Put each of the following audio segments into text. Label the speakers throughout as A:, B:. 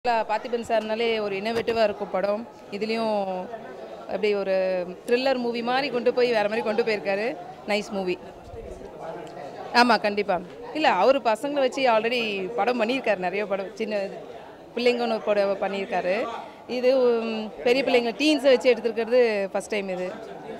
A: பார்த்திபன் சார்னாலே ஒரு இன்னோவேட்டிவாக இருக்கும் படம் இதுலேயும் அப்படி ஒரு த்ரில்லர் மூவி மாதிரி கொண்டு போய் வேறு மாதிரி கொண்டு போயிருக்காரு நைஸ் மூவி ஆமாம் கண்டிப்பாக இல்லை அவர் பசங்களை வச்சு ஆல்ரெடி படம் பண்ணியிருக்காரு நிறைய படம் சின்ன பிள்ளைங்கன்னு ஒரு படம் பண்ணியிருக்காரு இது உம், பெரிய பிள்ளைங்க டீன்ஸை வச்சு எடுத்துருக்கிறது ஃபஸ்ட் டைம் இது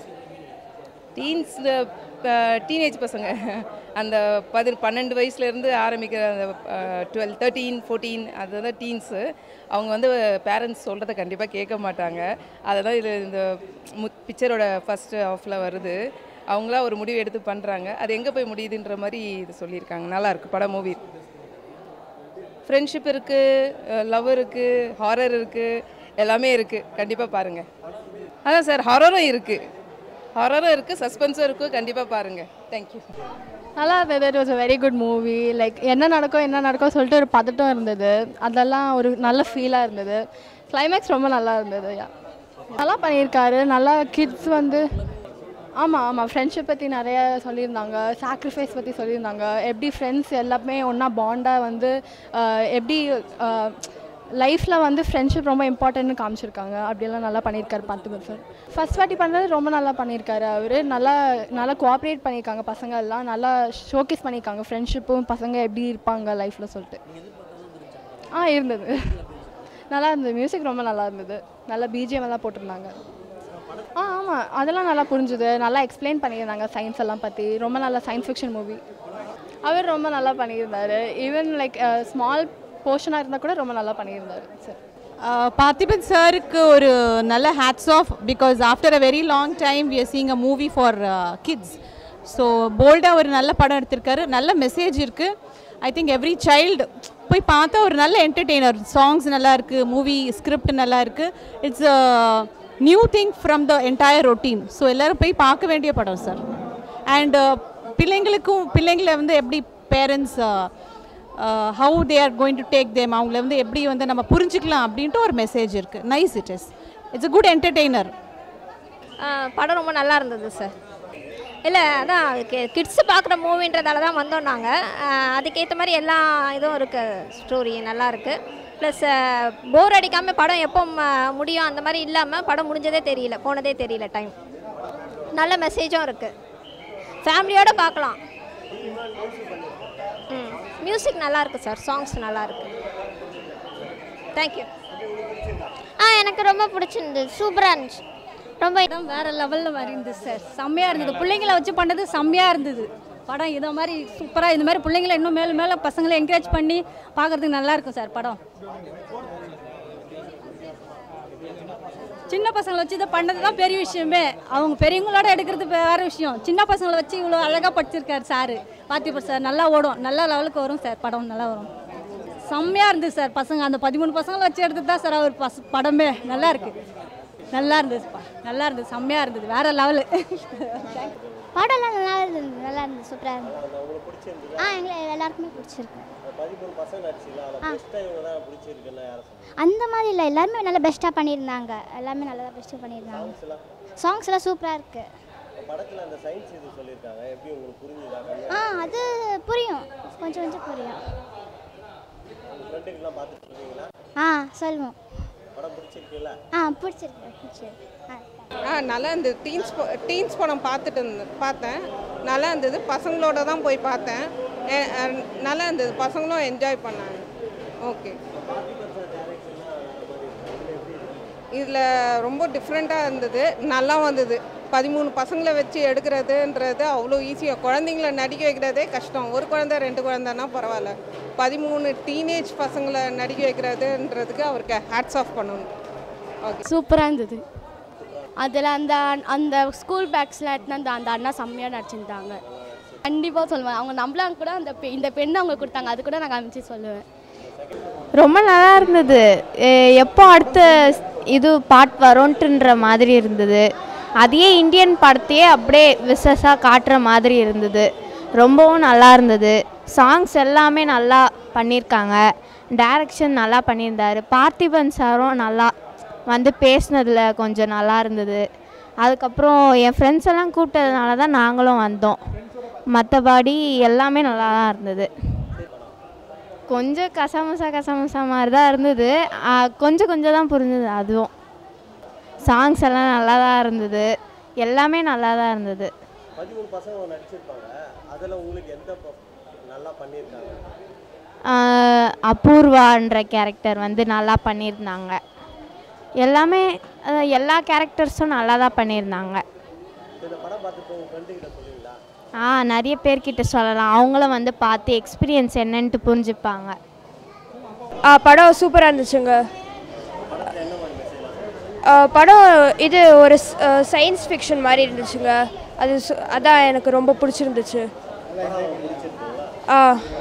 A: டீன்ஸ் டீனேஜ் பசங்க அந்த பதி பன்னெண்டு வயசுலேருந்து ஆரம்பிக்கிற அந்த டுவெல் தேர்ட்டீன் ஃபோர்டீன் அதுதான் டீன்ஸு அவங்க வந்து பேரண்ட்ஸ் சொல்கிறத கண்டிப்பாக கேட்க மாட்டாங்க அதை தான் இது இந்த பிக்சரோட ஃபஸ்ட்டு ஆஃபில் வருது அவங்களா ஒரு முடிவு எடுத்து பண்ணுறாங்க அது எங்கே போய் முடியுதுன்ற மாதிரி இது சொல்லியிருக்காங்க நல்லா இருக்கு படம் மூவி ஃப்ரெண்ட்ஷிப் இருக்குது லவ் இருக்குது ஹாரர் இருக்குது எல்லாமே இருக்குது கண்டிப்பாக பாருங்கள் அதான் சார் ஹாரரும் இருக்குது ஹாரரும் இருக்குது சஸ்பென்ஸும் இருக்குது கண்டிப்பாக பாருங்கள் தேங்க்யூ
B: நல்லா இருந்தது it was a very good movie like என்ன நடக்கும் என்ன நடக்கும் சொல்லிட்டு ஒரு பதட்டம் இருந்தது அதெல்லாம் ஒரு நல்ல ஃபீலாக இருந்தது கிளைமேக்ஸ் ரொம்ப நல்லா இருந்தது yeah. நல்லா பண்ணியிருக்காரு நல்லா கிட்ஸ் வந்து ஆமாம் ஆமாம் ஃப்ரெண்ட்ஷிப் பற்றி நிறைய சொல்லியிருந்தாங்க சாக்ரிஃபைஸ் பற்றி சொல்லியிருந்தாங்க எப்படி ஃப்ரெண்ட்ஸ் எல்லாமே ஒன்றா பாண்டாக வந்து ஆஹ், எப்படி லைஃப்பில் வந்து ஃப்ரெண்ட்ஷிப் ரொம்ப இம்பார்ட்டன்ட்னு காமிச்சிருக்காங்க அப்படியெல்லாம் நல்லா பண்ணியிருக்காரு பார்த்து சார் ஃபர்ஸ்ட் வாட்டி பண்ணுறது ரொம்ப நல்லா பண்ணியிருக்காரு அவர் நல்லா நல்லா கோஆப்ரேட் பண்ணியிருக்காங்க பசங்க எல்லாம் நல்லா ஷோகேஸ் பண்ணியிருக்காங்க ஃப்ரெண்ட்ஷிப்பும் பசங்க எப்படி இருப்பாங்க லைஃப்பில் சொல்லிட்டு ஆ இருந்தது நல்லா இருந்தது மியூசிக் ரொம்ப நல்லா இருந்தது நல்லா பிஜிஎம் எல்லாம் போட்டிருந்தாங்க ஆ ஆமாம் அதெல்லாம் நல்லா புரிஞ்சுது நல்லா எக்ஸ்பிளைன் பண்ணியிருந்தாங்க சயின்ஸ் எல்லாம் பற்றி ரொம்ப நல்ல சயின்ஸ் ஃபிக்ஷன் மூவி அவர் ரொம்ப நல்லா பண்ணியிருந்தாரு ஈவன் லைக் ஸ்மால் போர்ஷனாக இருந்தால் கூட ரொம்ப நல்லா பண்ணியிருந்தாரு சார்
C: பார்த்திபன் சாருக்கு ஒரு நல்ல hats off because after a very long time we are seeing a movie for kids so போல்டாக ஒரு நல்ல படம் எடுத்திருக்காரு நல்ல மெசேஜ் இருக்குது ஐ திங்க் எவ்ரி சைல்டு போய் பார்த்தா ஒரு நல்ல என்டர்டெய்னர் சாங்ஸ் நல்லா இருக்குது மூவி ஸ்கிரிப்ட் நல்லா இருக்குது it's new thing from the entire routine so எல்லோரும் போய் பார்க்க வேண்டிய படம் சார் அண்ட் பிள்ளைங்களுக்கும் பிள்ளைங்களை வந்து எப்படி parents how they are going to take them அவங்கள வந்து எப்படி வந்து நம்ம புரிஞ்சுக்கலாம் அப்படின்ட்டு ஒரு மெசேஜ் இருக்குது nice it is it's a good entertainer
D: ஆ, படம் ரொம்ப நல்லா இருந்தது சார் இல்லை அதான் கிட்ஸ் பார்க்குற மூவின்றதால தான் வந்தோம் நாங்கள் அதுக்கேற்ற மாதிரி எல்லா இதுவும் இருக்குது ஸ்டோரி நல்லா இருக்குது ப்ளஸ் போர் அடிக்காமல் படம் எப்போ ம- முடியும் அந்த மாதிரி இல்லாமல் படம் முடிஞ்சதே தெரியல போனதே தெரியல டைம் நல்ல மெசேஜும் இருக்குது ஃபேமிலியோடு பார்க்கலாம் ம் மியூசிக் நல்லா இருக்கு சார் சாங்ஸ் நல்லா இருக்கு தேங்க்யூ
E: ஆ எனக்கு ரொம்ப பிடிச்சிருந்தது சூப்பராக இருந்துச்சு ரொம்ப
F: படம் வேற லெவலில் மாதிரி இருந்தது சார் செம்மையாக இருந்தது பிள்ளைங்கள வச்சு பண்ணது செம்மையாக இருந்தது படம் இதை மாதிரி சூப்பராக இந்த மாதிரி பிள்ளைங்கள இன்னும் மேலும் மேலும் பசங்களை என்கரேஜ் பண்ணி பார்க்கறதுக்கு நல்லா இருக்கும் சார் படம் சின்ன பசங்களை வச்சு இதை பண்ணது தான் பெரிய விஷயமே அவங்க பெரியவங்களோட எடுக்கிறது வேற விஷயம் சின்ன பசங்களை வச்சு இவ்வளோ அழகாக படிச்சிருக்காரு சார் பார்த்திபர் சார் நல்லா ஓடும் நல்ல லெவலுக்கு வரும் சார் படம் நல்லா வரும் செம்மையாக இருந்தது சார் பசங்க அந்த பதிமூணு பசங்களை வச்சு எடுத்து தான் சார் அவர் பஸ் படமே நல்லா இருக்கு நல்லா இருந்ததுப்பா நல்லா இருந்தது செம்மையாக இருந்தது வேற லெவலு
E: படம்லாம் நல்லா இருந்தது நல்லா இருந்தது சூப்பராக இருந்தது ஆ எங்களை எல்லாருக்குமே பிடிச்சிருக்கு ஆ. அந்த மாதிரி இல்லை எல்லாருமே நல்லா பெஸ்ட்டாக பண்ணியிருந்தாங்க எல்லாமே நல்லா பெஸ்ட்டாக பண்ணியிருந்தாங்க சாங்ஸ் எல்லாம் சூப்பராக இருக்கு ஆ அது புரியும் கொஞ்சம் கொஞ்சம் புரியும் ஆ சொல்லுவோம் ஆ பிடிச்சிருக்கு பிடிச்சிருக்கு ஆ
G: ஆ நல்லா இருந்தது டீன்ஸ் ப- டீன்ஸ் படம் பார்த்துட்டு இருந்த பார்த்தேன் நல்லா இருந்தது பசங்களோட தான் போய் பார்த்தேன் எ- அ- நல்லா இருந்தது பசங்களும் என்ஜாய் பண்ணாங்க ஓகே இதில் ரொம்ப டிஃப்ரெண்ட்டாக இருந்தது நல்லா வந்தது பதிமூணு பசங்களை வச்சு எடுக்கிறதுன்றது அவ்வளோ ஈஸியாக குழந்தைங்கள நடிக்க வைக்கிறதே கஷ்டம் ஒரு குழந்தை ரெண்டு குழந்தைன்னா பரவாயில்ல பதிமூணு டீனேஜ் பசங்களை நடிக்க வைக்கிறதுன்றதுக்கு அவருக்கு ஹேட்ஸ் ஆஃப் பண்ணணும் ஓகே
H: சூப்பராக இருந்தது அதில் அந்த அந்த ஸ்கூல் பேக்ஸில் எடுத்து அந்த அந்த அண்ணா செம்மையாக நடிச்சிருந்தாங்க கண்டிப்பாக சொல்லுவேன் அவங்க நம்பலாம் கூட அந்த பெ- இந்த பெண் அவங்க கொடுத்தாங்க அது கூட நான் காமிச்சு சொல்லுவேன்
I: ரொம்ப நல்லா இருந்தது எ- எப்போ அடுத்த இது பாட் வரும்ன்ட்டுன்ற மாதிரி இருந்தது அதையே இந்தியன் படத்தையே அப்படியே விசஸாக காட்டுற மாதிரி இருந்தது ரொம்பவும் நல்லா இருந்தது சாங்ஸ் எல்லாமே நல்லா பண்ணியிருக்காங்க டைரக்ஷன் நல்லா பண்ணியிருந்தாரு பார்த்திபன் சாரும் நல்லா வந்து பேசுனதில் கொஞ்சம் நல்லா இருந்தது அதுக்கப்புறம் என் ஃப்ரெண்ட்ஸ் எல்லாம் கூப்பிட்டதுனால தான் நாங்களும் வந்தோம் மற்றபடி எல்லாமே நல்லா தான் இருந்தது கொஞ்சம் கசமுசா கசமுசா மாதிரி தான் இருந்தது ஆ, கொஞ்சம் கொஞ்சம் தான் புரிஞ்சுது அதுவும் சாங்ஸ் எல்லாம் நல்லா தான் இருந்தது எல்லாமே நல்லா தான் இருந்தது
J: பதிமூணு பசங்க நடிச்சிருப்பாங்க அதில் உங்களுக்கு எந்த ப- நல்லா பண்ணியிருக்காங்க
I: ஆ, அபூர்வான்ற கேரக்டர் வந்து நல்லா பண்ணியிருந்தாங்க எல்லாமே அஹ், எல்லா கேரக்டர்ஸும் நல்லா தான் பண்ணியிருந்தாங்க
J: இந்த படம் பார்த்துட்டு உங்கள் ஃப்ரெண்டுக்கிட்ட சொல்லுவீங்களா
I: ஆ நிறைய பேர்கிட்ட சொல்லலாம் அவங்களும் வந்து பார்த்து எக்ஸ்பீரியன்ஸ் என்னன்ட்டு புரிஞ்சுப்பாங்க
K: ஆ படம் சூப்பராக இருந்துச்சுங்க ஆ, படம் இது ஒரு சயின்ஸ் ஃபிக்ஷன் மாதிரி இருந்துச்சுங்க அது சு- அதான் எனக்கு ரொம்ப பிடிச்சிருந்துச்சு ஆ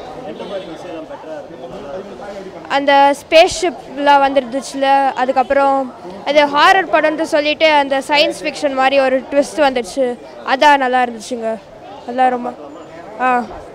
K: அந்த ஸ்பேஸ் ஷிப்லாம் வந்துருந்துச்சுல அதுக்கப்புறம் அது ஹாரர் படம்னு சொல்லிட்டு அந்த சயின்ஸ் ஃபிக்ஷன் மாதிரி ஒரு ட்விஸ்ட் வந்துடுச்சு அதான் நல்லா இருந்துச்சுங்க அதான் ரொம்ப ஆ